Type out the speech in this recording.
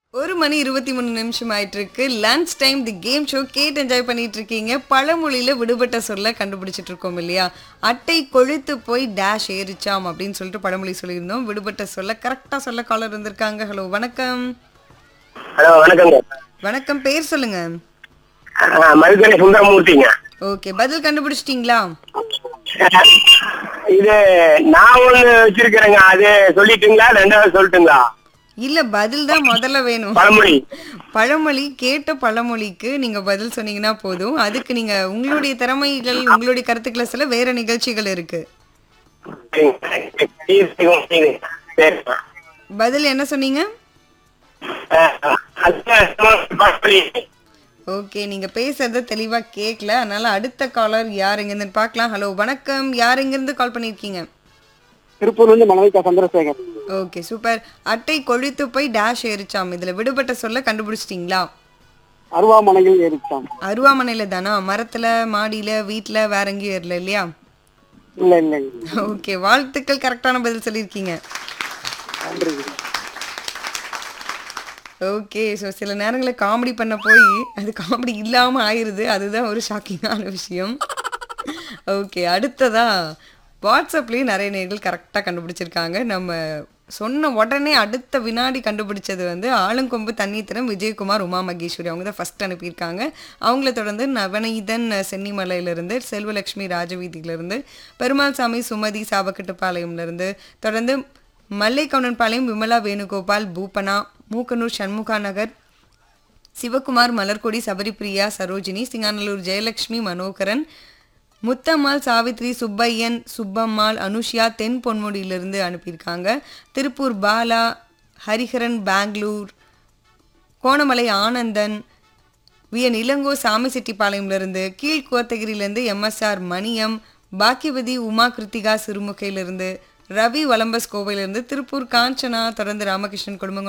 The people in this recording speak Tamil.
ஒரு மணி இருபத்தி மூணு நிமிஷம் ஆயிட்டு இருக்கு lunch time the game show கேட்டு என்ஜாய் பண்ணிட்டு இருக்கீங்க பழமொழியில விடுபட்ட சொல்ல கண்டுபிடிச்சிட்டு இருக்கோம் இல்லையா அட்டை கொழுத்து போய் டேஷ் ஏறிச்சாம் அப்படின்னு சொல்லிட்டு பழமொழி சொல்லியிருந்தோம் விடுபட்ட சொல்ல கரெக்டா சொல்ல காலர் இருந்திருக்காங்க ஹலோ வணக்கம் ஹலோ வணக்கங்க வணக்கம் பேர் சொல்லுங்க ஆ, மதுக்கரை சுந்தரமூர்த்திங்க ஓகே பதில் கண்டுபிடிச்சிட்டீங்களா இது நான் ஒண்ணு வச்சிருக்கிறேங்க அது சொல்லிட்டுங்களா ரெண்டாவது சொல்லட்டுங்களா இல்ல பதில் தான் முதல்ல வேணும் பழமொழி பழமொழி கேட்ட பழமொழிக்கு நீங்க பதில் சொன்னீங்கன்னா போதும் அதுக்கு நீங்க உங்களுடைய திறமைகள் உங்களுடைய கருத்துக்களை சொல்ல வேற நிகழ்ச்சிகள் இருக்கு சரிங்க. பதில் என்ன சொன்னீங்க ஆ, அது பழமொழி. ஓகே நீங்க பேசுறத தெளிவா கேட்கல அதனால அடுத்த காலர் யார் எங்கிருந்து பார்க்கலாம் ஹலோ வணக்கம் யார் எங்கிருந்து கால் பண்ணிருக்கீங்க திருப்பூர்ல இருந்து மனவிகா சந்திரசேகர் ஓகே சூப்பர் அட்டை கொழித்து போய் டேஷ் ஏறிச்சாம் இதுல விடுபட்ட சொல்ல கண்டுபிடிச்சிட்டீங்களா அருவாமனையில் ஏறிச்சான் அருவாமனையில தானா மரத்துல மாடியில வீட்ல வேற எங்கேயும் ஏறல இல்லையா இல்ல இல்லைங்க ஓகே வாழ்த்துக்கள் கரெக்டான பதில் சொல்லியிருக்கீங்க நன்றி ஓகே ஸோ சில நேரங்களில் காமெடி பண்ண போய் அது காமெடி இல்லாமல் ஆயிடுது அதுதான் ஒரு ஷாக்கிங்கான விஷயம் ஓகே அடுத்ததா வாட்ஸ்அப்லேயும் நிறைய நேர்கள் கரெக்டாக கண்டுபிடிச்சிருக்காங்க நம்ம சொன்ன உடனே அடுத்த வினாடி கண்டுபிடிச்சது வந்து ஆலங்கொம்பு தண்ணீத்திரம் விஜயகுமார் உமா மகேஸ்வரி அவங்க தான் ஃபர்ஸ்ட் அனுப்பியிருக்காங்க அவங்கள தொடர்ந்து நவநீதன் சென்னிமலையிலிருந்து செல்வலட்சுமி ராஜவீதியிலிருந்து பெருமாள் சாமி சுமதி சாபக்கட்டுப்பாளையம்லேருந்து தொடர்ந்து மல்லைக்கவுனன்பாளையம் விமலா வேணுகோபால் பூபனா மூக்கனூர் சண்முகா நகர் சிவகுமார் மலர்கொடி சபரிபிரியா சரோஜினி சிங்காநல்லூர் ஜெயலட்சுமி மனோகரன் முத்தம்மாள் சாவித்ரி சுப்பையன் சுப்பம்மாள் அனுஷ்யா தென் பொன்முடியிலிருந்து அனுப்பியிருக்காங்க திருப்பூர் பாலா ஹரிஹரன் பெங்களூர் கோணமலை ஆனந்தன் விஎன் இளங்கோ சாமிசெட்டிப்பாளையம்லேருந்து கீழ் கோத்தகிரியிலேருந்து எம்எஸ்ஆர் மணியம் பாக்கியவதி உமா கிருத்திகா சிறுமுகையிலிருந்து ரவி வலம்பஸ் கோவையிலிருந்து திருப்பூர் காஞ்சனா தொடர்ந்து ராமகிருஷ்ணன் குடும்பங்கள்